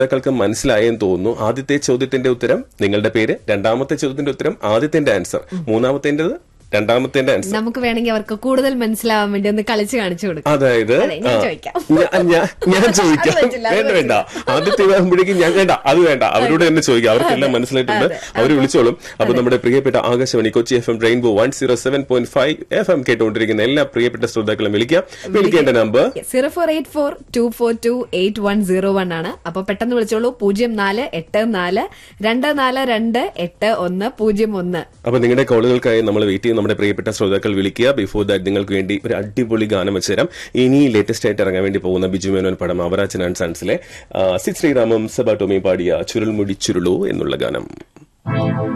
ശ്രോതാക്കൾക്ക് മനസ്സിലായെന്ന് തോന്നുന്നു ആദ്യത്തെ ചോദ്യത്തിന്റെ ഉത്തരം നിങ്ങളുടെ പേര് രണ്ടാമത്തെ ചോദ്യത്തിന്റെ ഉത്തരം ആദ്യത്തിന്റെ ആൻസർ മൂന്നാമത്തേന്റേത് രണ്ടാമത്തേന്റെ ആൻസർ നമുക്ക് വേണമെങ്കിൽ അവർക്ക് കൂടുതൽ മനസ്സിലാവാൻ വേണ്ടി ഒന്ന് കളിച്ച് കാണിച്ചു കൊടുക്കാം അതായത് അതെ, ഞാൻ ആ, ചോദിക്കാം. ഞാ- ഞാ- ഞാൻ ചോദിക്കാം അത് പറ്റില്ല, അത് വേണ്ട വേണ്ട ആദ്യത്തെ ആകുമ്പോഴേക്കും ഞാൻ വേണ്ട അത് വേണ്ട അവരോട് തന്നെ ചോദിക്കാം അവർക്കെല്ലാം മനസ്സിലായിട്ടുണ്ട് അതെ. അവർ വിളിച്ചോളും അപ്പൊ നമ്മുടെ പ്രിയപ്പെട്ട Akashvani Kochi F M rainbow one zero seven point five F M കേട്ടുകൊണ്ടിരിക്കുന്ന എല്ലാ പ്രിയപ്പെട്ട ശ്രോതാക്കളും വിളിക്കാം വിളിക്കേണ്ട number zero four eight four two four two eight one zero one ആണ് അപ്പൊ പെട്ടെന്ന് വിളിച്ചോളൂ പൂജ്യം നാല് എട്ട് നാല് രണ്ട് നാല് രണ്ട് എട്ട് ഒന്ന് പൂജ്യം ഒന്ന് അപ്പൊ നിങ്ങളുടെ കോളുകൾക്കായി നമ്മൾ വെയിറ്റ് ചെയ്യും നമ്മുടെ പ്രിയപ്പെട്ട ശ്രോതാക്കൾ വിളിക്കുക ബിഫോർ ദാറ്റ് നിങ്ങൾക്ക് വേണ്ടി ഒരു അടിപൊളി ഗാനം വെച്ചുതരാം ഇനി ലേറ്റസ്റ്റ് ആയിട്ട് ഇറങ്ങാൻ വേണ്ടി പോകുന്ന ബിജു മേനോൻ പടം അവറാച്ചൻ ആൻഡ് സൺസിലെ സിദ് ശ്രീറാമും സബാട്ടോമിയും പാടിയ ചുരുൾമുടി ചുരുളു എന്നുള്ള ഗാനം